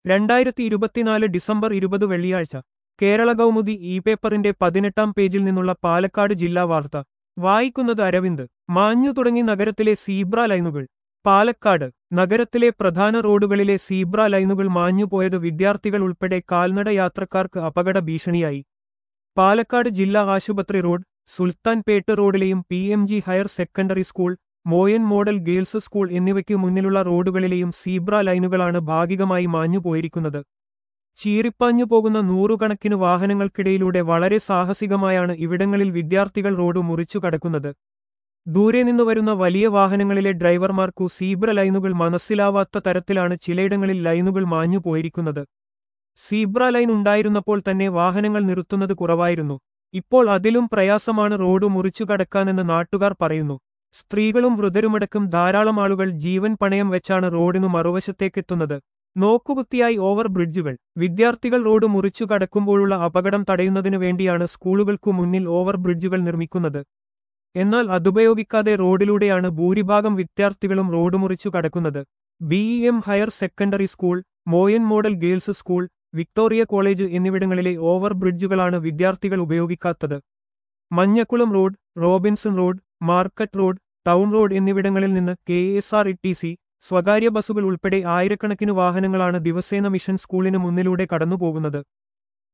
രണ്ടായിരത്തി ഇരുപത്തിനാല് ഡിസംബർ ഇരുപത് വെള്ളിയാഴ്ച കേരള കൗമുദി ഇ പേപ്പറിന്റെ പതിനെട്ടാം പേജിൽ നിന്നുള്ള പാലക്കാട് ജില്ലാ വാർത്ത വായിക്കുന്നത് അരവിന്ദ് മാഞ്ഞു തുടങ്ങി നഗരത്തിലെ സീബ്ര ലൈനുകൾ പാലക്കാട് നഗരത്തിലെ പ്രധാന റോഡുകളിലെ സീബ്ര ലൈനുകൾ മാഞ്ഞുപോയത് വിദ്യാർത്ഥികൾ ഉൾപ്പെടെ കാൽനട യാത്രക്കാർക്ക് അപകട ഭീഷണിയായി പാലക്കാട് ജില്ലാ ആശുപത്രി റോഡ് സുൽത്താൻ പേട്ട് റോഡിലെയും P M G higher secondary school Moyan model girls school എന്നിവയ്ക്ക് മുന്നിലുള്ള റോഡുകളിലെയും സീബ്ര ലൈനുകളാണ് ഭാഗികമായി മാഞ്ഞുപോയിരിക്കുന്നത് ചീറിപ്പാഞ്ഞു പോകുന്ന നൂറുകണക്കിന് വാഹനങ്ങൾക്കിടയിലൂടെ വളരെ സാഹസികമായാണ് ഇവിടങ്ങളിൽ വിദ്യാർത്ഥികൾ റോഡ് മുറിച്ചു കടക്കുന്നത് ദൂരെ നിന്ന് വരുന്ന വലിയ വാഹനങ്ങളിലെ ഡ്രൈവർമാർക്കു സീബ്ര ലൈനുകൾ മനസ്സിലാവാത്ത തരത്തിലാണ് ചിലയിടങ്ങളിൽ ലൈനുകൾ മാഞ്ഞു പോയിരിക്കുന്നത് സീബ്ര ലൈൻ ഉണ്ടായിരുന്നപ്പോൾ തന്നെ വാഹനങ്ങൾ നിർത്തുന്നത് കുറവായിരുന്നു ഇപ്പോൾ അതിലും പ്രയാസമാണ് റോഡ് മുറിച്ചു കടക്കാനെന്ന് നാട്ടുകാർ പറയുന്നു സ്ത്രീകളും വൃതരുമടക്കം ധാരാളം ആളുകൾ ജീവൻ പണയം വെച്ചാണ് റോഡിനു മറുവശത്തേക്കെത്തുന്നത് നോക്കുകുത്തിയായി ഓവർ ബ്രിഡ്ജുകൾ വിദ്യാർത്ഥികൾ റോഡ് മുറിച്ചു കടക്കുമ്പോഴുള്ള അപകടം തടയുന്നതിനു വേണ്ടിയാണ് സ്കൂളുകൾക്കു മുന്നിൽ ഓവർ ബ്രിഡ്ജുകൾ നിർമ്മിക്കുന്നത് എന്നാൽ അതുപയോഗിക്കാതെ റോഡിലൂടെയാണ് ഭൂരിഭാഗം വിദ്യാർത്ഥികളും റോഡ് മുറിച്ചു കടക്കുന്നത് B M higher secondary school Moyan model girls school Victoria college എന്നിവിടങ്ങളിലെ ഓവർ ബ്രിഡ്ജുകളാണ് വിദ്യാർത്ഥികൾ ഉപയോഗിക്കാത്തത് Manjakkulam road Robinson road market road town road എന്നിവിടങ്ങളിൽ നിന്ന് K S R T C സി സ്വകാര്യ ബസ്സുകൾ ഉൾപ്പെടെ ആയിരക്കണക്കിന് വാഹനങ്ങളാണ് ദിവസേന മിഷൻ സ്കൂളിന് മുന്നിലൂടെ കടന്നുപോകുന്നത്